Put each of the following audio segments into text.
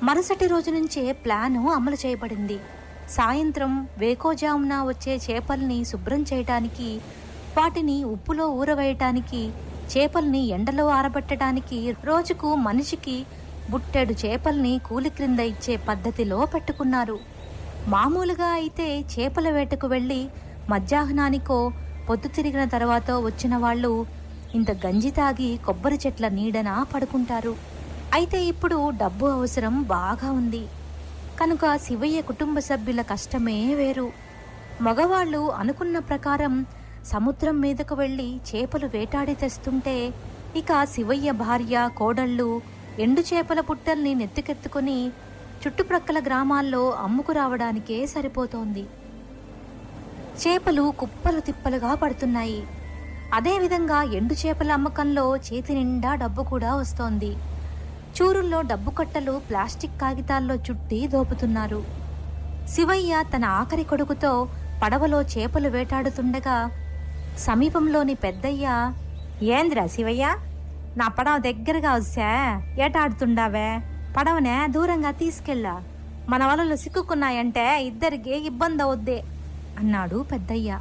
మరుసటి రోజు నుంచే ప్లాను అమలు చేయబడింది సాయంత్రం వేకోజామున వచ్చే చేపల్ని శుభ్రం చేయటానికి వాటిని ఉప్పులో ఊరవేయటానికి చేపల్ని ఎండలో ఆరబెట్టడానికి రోజుకు మనిషికి బుట్టెడు చేపల్ని కూలి క్రింద ఇచ్చే పద్ధతిలో పెట్టుకున్నారు మామూలుగా అయితే చేపల వేటకు వెళ్ళి మధ్యాహ్నానికో పొద్దు తిరిగిన తర్వాత వచ్చిన వాళ్ళు ఇంత గంజి తాగి కొబ్బరి చెట్ల నీడన పడుకుంటారు అయితే ఇప్పుడు డబ్బు అవసరం బాగా ఉంది కనుక శివయ్య కుటుంబ సభ్యుల కష్టమే వేరు మగవాళ్ళు అనుకున్న ప్రకారం సముద్రం మీదకు వెళ్ళి చేపలు వేటాడి తెస్తుంటే ఇక శివయ్య భార్య కోడళ్ళు ఎండు చేపల పుట్టల్ని నెత్తికెత్తుకుని చుట్టుప్రక్కల గ్రామాల్లో అమ్ముకు రావడానికే సరిపోతోంది చేపలు కుప్పలు తిప్పలుగా పడుతున్నాయి అదేవిధంగా ఎండు చేపల అమ్మకంలో చేతి నిండా డబ్బు కూడా వస్తోంది చూరుల్లో డబ్బు కట్టలు ప్లాస్టిక్ కాగితాల్లో చుట్టి దోపుతున్నారు శివయ్య తన ఆఖరి కొడుకుతో పడవలో చేపలు వేటాడుతుండగా సమీపంలోని పెద్దయ్య ఏంద్రా శివయ్య నా పడవ దగ్గరగా వస్తే ఏటాడుతుండావే పడవనే దూరంగా తీసుకెళ్ళా మన వలలు సిక్కుకున్నాయంటే ఇద్దరికి ఇబ్బంది అవుద్ది అన్నాడు పెద్దయ్య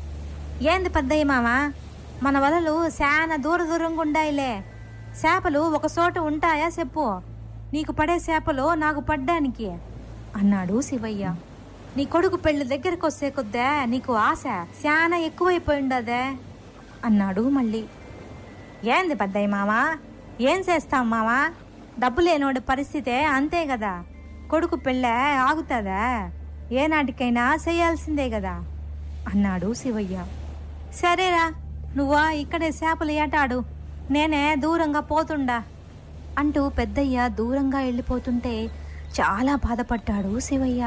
ఏంది పెద్దయ్య మామ మన వలలు శాన దూర దూరంగా ఉండాయిలే చేపలు ఒక చోట ఉంటాయా చెప్పు నీకు పడే చేపలు నాకు పడ్డానికి అన్నాడు శివయ్య నీ కొడుకు పెళ్లి దగ్గరకు వస్తే కొద్దే నీకు ఆశ శానా ఎక్కువైపోయిండదే అన్నాడు మళ్ళీ ఏంది పెద్దయ్య మామా ఏం చేస్తాం మామా డబ్బు లేనోడి పరిస్థితే అంతే కదా కొడుకు పెళ్ళే ఆగుతుందా ఏనాటికైనా చేయాల్సిందే కదా అన్నాడు శివయ్య సరేరా నువ్వా ఇక్కడే చేపలు ఏటాడు నేనే దూరంగా పోతుండా అంటూ పెద్దయ్య దూరంగా వెళ్ళిపోతుంటే చాలా బాధపడ్డాడు శివయ్య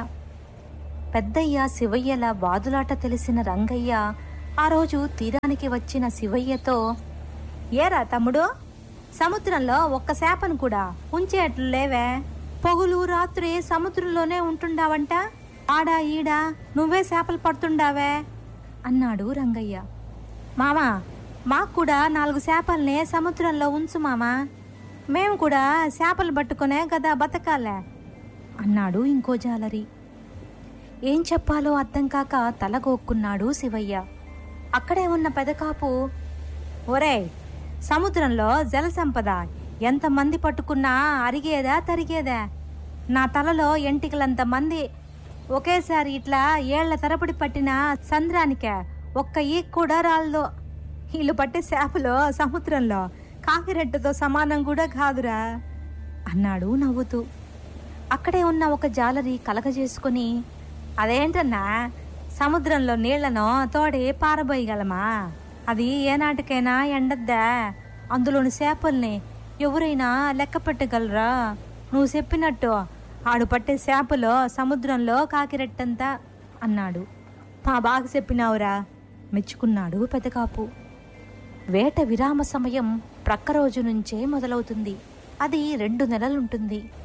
పెద్దయ్య శివయ్యల వాదులాట తెలిసిన రంగయ్య ఆ రోజు తీరానికి వచ్చిన శివయ్యతో ఏరా తమ్ముడు సముద్రంలో ఒక్క చేపను కూడా ఉంచేట్లు లేవే పొగులు రాత్రి సముద్రంలోనే ఉంటుండావంట ఆడా ఈడా నువ్వే చేపలు పడుతుండావే అన్నాడు రంగయ్య మామా మాకు కూడా నాలుగు చేపల్ని సముద్రంలో ఉంచు మామా మేము కూడా చేపలు పట్టుకునే కదా బతకాలే అన్నాడు ఇంకో జాలరి ఏం చెప్పాలో అర్థం కాక తలగోక్కున్నాడు శివయ్య అక్కడే ఉన్న పెదకాపు ఒరేయ్ సముద్రంలో జల సంపద ఎంతమంది పట్టుకున్నా అరిగేదా తరిగేదా నా తలలో ఎంటికలంత మంది ఒకేసారి ఇట్లా ఏళ్ల తరబడి పట్టిన సంద్రానికే ఒక్క ఈక్ కూడా రాలదో వీళ్ళు పట్టే చేపలు సముద్రంలో కాకిరెట్టుతో సమానం కూడా కాదురా అన్నాడు నవ్వుతూ అక్కడే ఉన్న ఒక జాలరి కలగజేసుకుని అదేంటన్నా సముద్రంలో నీళ్లను తోడి పారబోయగలమా అది ఏనాటికైనా ఎండద్దా అందులోని చేపల్ని ఎవరైనా లెక్క పెట్టగలరా నువ్వు చెప్పినట్టు ఆడు పట్టే చేపలు సముద్రంలో కాకిరెట్టంతా అన్నాడు మా బాగా చెప్పినావురా మెచ్చుకున్నాడు పెదకాపు వేట విరామ సమయం ప్రక్క రోజు నుంచే మొదలవుతుంది అది రెండు నెలలుంటుంది